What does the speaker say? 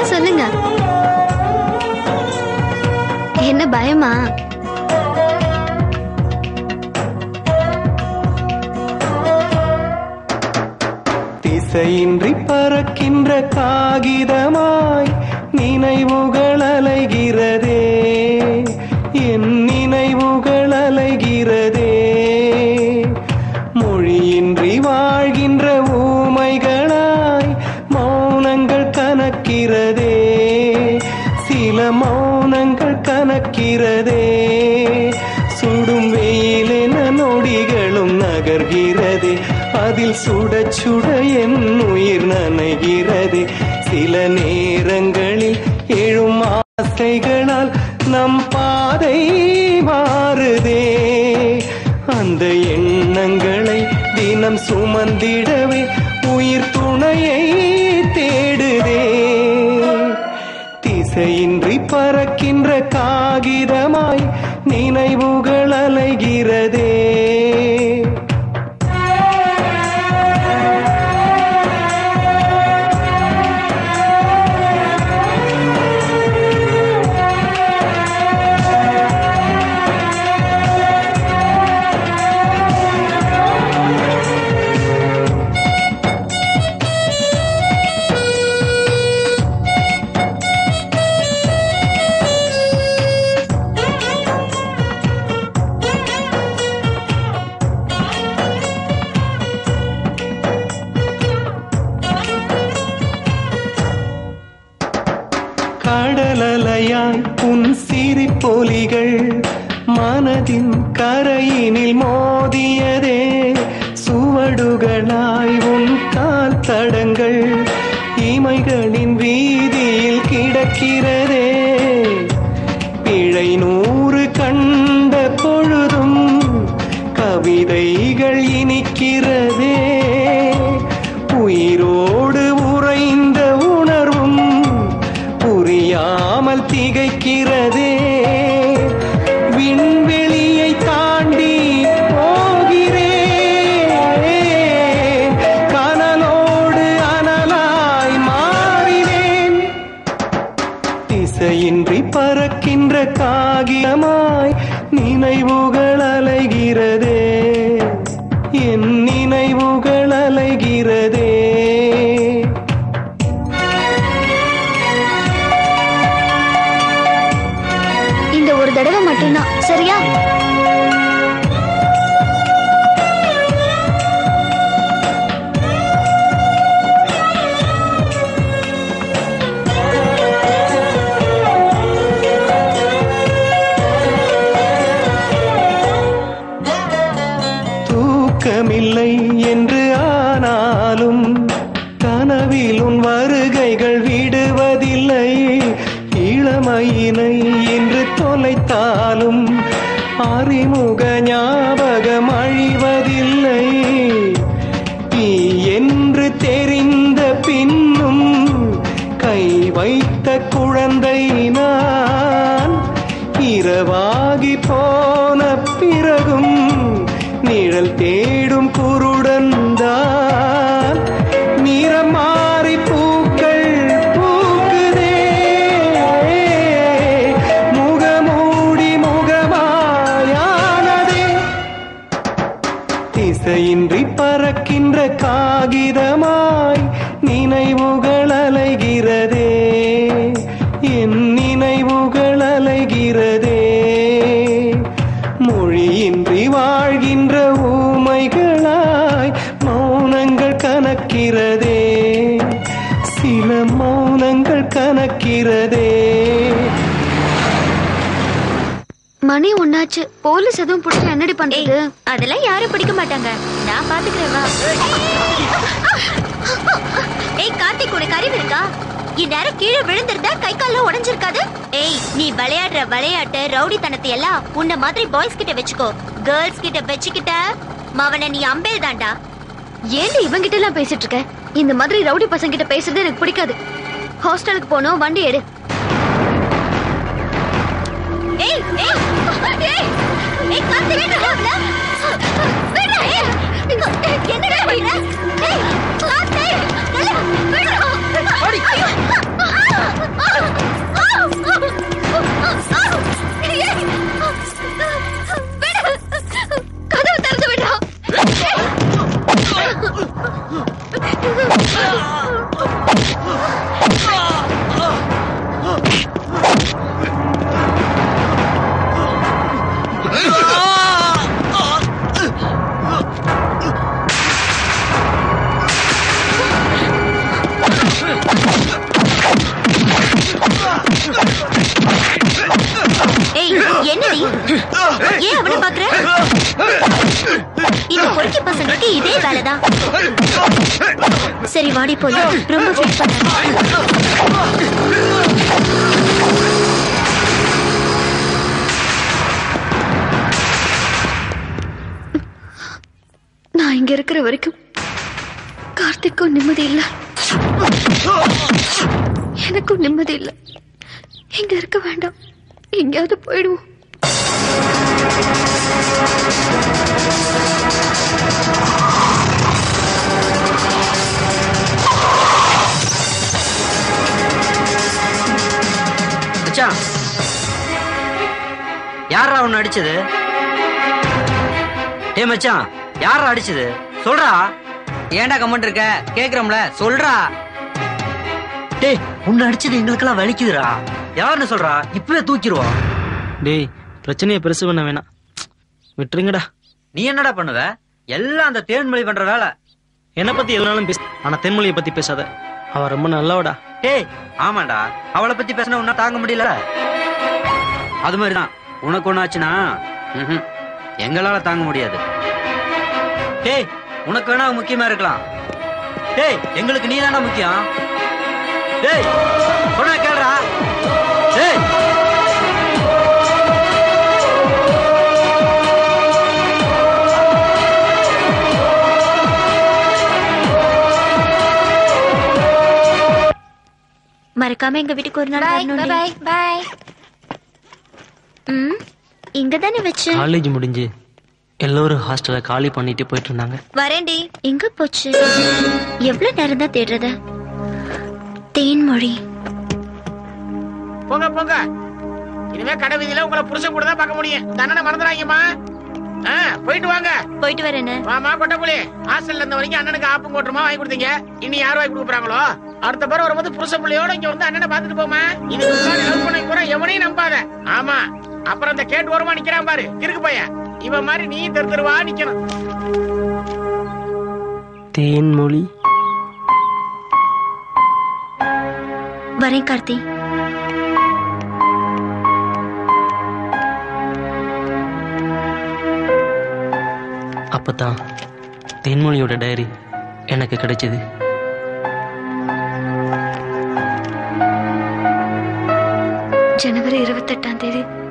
சொல்லுங்க என்ன பயமா திசையின்றி பறக்கின்ற காகிதமாய் நினைவுகள் அலைகிறதே என் நினைவுகள் அலைகிறதே மொழியின்றி வாழ்கின்ற ஊமைகளாய் மௌனங்கள் கணக்கிறதே சில மௌனங்கள் கணக்கிறதே சுடும் வெயிலென நொடிகளும் நகர்கிறதே அதில் சுட சுட என் உயிர் நனைகிறது சில நேரங்களில் எழும் ஆசைகளால் நம் பாதை மாறுதே அந்த எண்ணங்களை தினம் சுமந்திடவே உயிர் துணையை தேடுதே திசையின்றி பறக்கின்ற காகிதமாய் நினைவுகள் அலைகிறதே கடலலையாய் உன் சிரிப்பொலிகள் மனதின் கரையினில் மோதியதே சுவடுகளாய் உன் கால் தடங்கள் இமைகளின் வீதியில் கிடக்கிறதே பிழை நூறு கண்ட பொழுதும் கவிதைகள் இனிக்கிறதே உயிரோடு உறைந்த உணர்வும் புரியாமல் திகைக்கிறதே விண்வெளியை தாண்டி போகிறேன் கனலோடு அனலாய் மாறினேன் திசையின்றி பறக்கின்ற காகிதமாய் நினைவுகள் அலைகிறதே என் நினைவுகள் அலைகிறதே இந்த ஒரு தடவை மட்டும்தான் சரியா தூக்கமில்லை என்று ஆனாலும் கனவில் உன் வருகைகள் விடுவதில்லை இளமையினை என்று தொலைத்தாலும் அறிமுக ஞாபகம் அழிவதில்லை நீ என்று தெரிந்த பின்னும் கை வைத்த குழந்தை நான் இரவாகி போன பிறகும் நிழல் தேடும் குருடன்தான் நிறம் மாறி பூக்கள் பூக்குதே முகமூடி முகமாயானதே திசையின்றி பறக்கின்ற காகிதமாய் நினைவுகள் அலைகிறதே என் நினைவுகள் அலைகிறதே மொழியின்றி வாழ்கின்ற ஊமைகளாய் மௌனங்கள் கணக்கிறதே சில மௌனங்கள் கணக்கிறதே மணி ஒன்னாச்சு போலீஸ் எதுவும் பிடிச்சா என்னடி பண்றது அதெல்லாம் யாரும் பிடிக்க மாட்டாங்க நான் பாத்துக்கிறேன் வா ஏய் கார்த்திக் உனக்கு அறிவு இருக்கா இந்நேரம் கீழே விழுந்திருந்தா கை கால்லாம் உடைஞ்சிருக்காது ஏய் நீ விளையாடுற விளையாட்டு ரவுடித்தனத்தை எல்லாம் உன்ன மாதிரி பாய்ஸ் கிட்ட வச்சுக்கோ கேர்ள்ஸ் கிட்ட வச்சுக்கிட்ட மவனை நீ அம்பேல் தாண்டா ஏன்டி இவங்கிட்ட எல்லாம் பேசிட்டு இருக்க இந்த மாதிரி ரவுடி பசங்க கிட்ட பேசுறது எனக்கு பிடிக்காது ஹாஸ்டலுக்கு போனோம் வண்டி எடு ஏய் ஏய் ஏய் ஏய் கார்த்திக் விடுடா விடுடா ஏய் என்னடா பண்ண ஏய் கார்த்திக் விடுடா விடுடா ஐயோ கதவு திறந்து விடா ஏய் என்னடி ஏன் அவனை பாக்குற இந்த பொறுக்கி பசங்களுக்கு இதே வேலைதான் சரி வாடி போலாம் ரொம்ப ஃபீல் பண்ண நான் இங்க இருக்கிற வரைக்கும் கார்த்திக்கும் நிம்மதி இல்ல எனக்கும் நிம்மதி இல்ல இங்க இருக்க வேண்டாம் எங்கேயாவது போயிடுவோம் மச்சான் யாரா உன்னை அடிச்சது ஏ மச்சான் யாரா அடிச்சது சொல்றா ஏன்டா கமெண்ட் இருக்க கேக்குறோம்ல சொல்றா டேய் உன்னை அடிச்சது எங்களுக்கெல்லாம் வலிக்குதுடா யாருன்னு சொல்றா இப்பவே தூக்கிடுவோம் டேய் பிரச்சனையை பெருசு பண்ண வேணாம் விட்டுருங்கடா நீ என்னடா பண்ணுவ எல்லாம் அந்த தேன்மொழி பண்ற வேலை என்னை பத்தி எதுனாலும் பேச ஆனா தென்மொழியை பத்தி பேசாத அவ ரொம்ப நல்லவடா டேய் ஆமாண்டா அவளை பத்தி பேசினா உன்னா தாங்க முடியல அது மாதிரிதான் உனக்கு ஒண்ணு ஆச்சுன்னா ம்ஹும், எங்களால தாங்க முடியாது டேய் உனக்கு வேணா அவ முக்கியமா இருக்கலாம் டேய் எங்களுக்கு நீ தானே முக்கியம் டேய் சொன்னா கேளுடா டேய் மறக்காம எங்க வீட்டுக்கு ஒரு நாள் வரணும் பாய் பாய் ம் இங்க தானே வச்சு காலேஜ் முடிஞ்சு எல்லோரும் ஹாஸ்டலை காலி பண்ணிட்டு போயிட்டு இருந்தாங்க வரேன்டி எங்க போச்சு எவ்வளவு நேரம் தான் தேடுறது தேன்மொழி போங்க போங்க இனிமே கடை வீதியில உங்களை புருஷன் கூட தான் பார்க்க முடியும் தண்டனை மறந்துடாங்கம்மா ஆ, போயிட்டு வாங்க போயிட்டு வரேன்னு வாமா கொட்டப்புலி ஹாஸ்டல்ல இருந்த வரைக்கும் அண்ணனுக்கு ஆப்பும் கோட்டமா வாங்கி கொடுத்தீங்க இனி யார் வாங்கி கொடுக்க போறாங்களோ அடுத்த பேர் வரும்போது புருஷ புள்ளையோட இங்க வந்து அண்ணனை பாத்துட்டு போமா இதுக்கு முன்னாடி லவ் பண்ண கூட எவனையும் நம்பாத ஆமா அப்புறம் இந்த கேட்டு ஓரமா நிக்கிறான் பாரு இருக்கு பையன் இவன் மாதிரி நீ தெரு தெருவா நிக்கணும் தேன்மொழி வரேன் கார்த்தி அப்பதான் தேன்மொழியோட டைரி எனக்கு கிடைச்சது ஜனவரி இருபத்தெட்டாம் தேதி